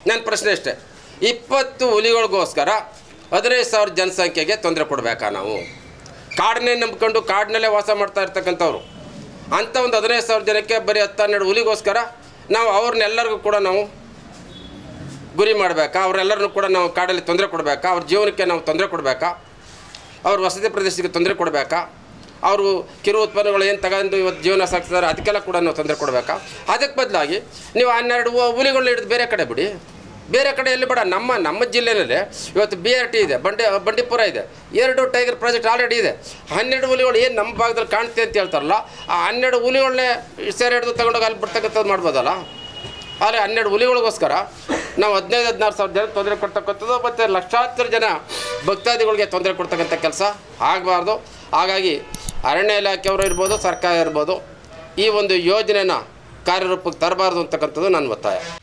ನನ್ನ ಪ್ರಶ್ನೆ ಅಷ್ಟೇ ಇಪ್ಪತ್ತು ಹುಲಿಗಳಿಗೋಸ್ಕರ ಹದಿನೈದು ಸಾವಿರ ಜನಸಂಖ್ಯೆಗೆ ತೊಂದರೆ ಕೊಡಬೇಕಾ ನಾವು ಕಾಡನ್ನೇ ನಂಬ್ಕೊಂಡು ಕಾಡಿನಲ್ಲೇ ವಾಸ ಮಾಡ್ತಾ ಇರ್ತಕ್ಕಂಥವ್ರು ಅಂಥ ಒಂದು ಹದಿನೈದು ಸಾವಿರ ಜನಕ್ಕೆ ಬರೀ ಹತ್ತು ಹನ್ನೆರಡು ಹುಲಿಗೋಸ್ಕರ ನಾವು ಅವ್ರನ್ನೆಲ್ಲರಿಗೂ ಕೂಡ ನಾವು ಗುರಿ ಮಾಡಬೇಕಾ ಅವರೆಲ್ಲರನ್ನೂ ಕೂಡ ನಾವು ಕಾಡಲ್ಲಿ ತೊಂದರೆ ಕೊಡಬೇಕಾ ಅವ್ರ ಜೀವನಕ್ಕೆ ನಾವು ತೊಂದರೆ ಕೊಡಬೇಕಾ ಅವ್ರ ವಸತಿ ಪ್ರದೇಶಕ್ಕೆ ತೊಂದರೆ ಕೊಡಬೇಕಾ ಅವರು ಕಿರು ಉತ್ಪನ್ನಗಳು ಏನು ತಗೊಂಡು ಇವತ್ತು ಜೀವನ ಸಾಗಿಸ್ತಾರೆ ಅದಕ್ಕೆಲ್ಲ ಕೂಡ ನಾವು ತೊಂದರೆ ಕೊಡಬೇಕಾ ಅದಕ್ಕೆ ಬದಲಾಗಿ ನೀವು ಹನ್ನೆರಡು ಹು- ಹುಲಿಗಳನ್ನ ಹಿಡಿದು ಬೇರೆ ಕಡೆ ಬಿಡಿ ಬೇರೆ ಕಡೆ ಎಲ್ಲಿ ಬೇಡ ನಮ್ಮ ನಮ್ಮ ಜಿಲ್ಲೆಯಲ್ಲಿ ಇವತ್ತು ಬಿ ಆರ್ ಟಿ ಇದೆ ಬಂಡಿ ಬಂಡೀಪುರ ಇದೆ ಎರಡು ಟೈಗರ್ ಪ್ರಾಜೆಕ್ಟ್ ಆಲ್ರೆಡಿ ಇದೆ ಹನ್ನೆರಡು ಹುಲಿಗಳು ಏನು ನಮ್ಮ ಭಾಗದಲ್ಲಿ ಕಾಣ್ತೆ ಅಂತ ಹೇಳ್ತಾರಲ್ಲ ಆ ಹನ್ನೆರಡು ಹುಲಿಗಳನ್ನೇ ಸೇರಿ ಹಿಡಿದು ತಗೊಂಡೋಗಿ ಅಲ್ಲಿ ಬಿಡ್ತಕ್ಕಂಥದ್ದು ಮಾಡ್ಬೋದಲ್ಲ ಆದರೆ ಹನ್ನೆರಡು ಹುಲಿಗಳಿಗೋಸ್ಕರ ನಾವು ಹದಿನೈದು ಹದಿನಾರು ಸಾವಿರ ಜನ ತೊಂದರೆ ಕೊಡ್ತಕ್ಕಂಥದ್ದು ಮತ್ತು ಲಕ್ಷಾಂತರ ಜನ ಭಕ್ತಾದಿಗಳಿಗೆ ತೊಂದರೆ ಕೊಡ್ತಕ್ಕಂಥ ಕೆಲಸ ಆಗಬಾರ್ದು ಹಾಗಾಗಿ ಅರಣ್ಯ ಇಲಾಖೆಯವರು ಇರ್ಬೋದು ಸರ್ಕಾರ ಇರ್ಬೋದು ಈ ಒಂದು ಯೋಜನೆನ ಕಾರ್ಯರೂಪಕ್ಕೆ ತರಬಾರ್ದು ಅಂತಕ್ಕಂಥದ್ದು ನನ್ನ ಒತ್ತಾಯ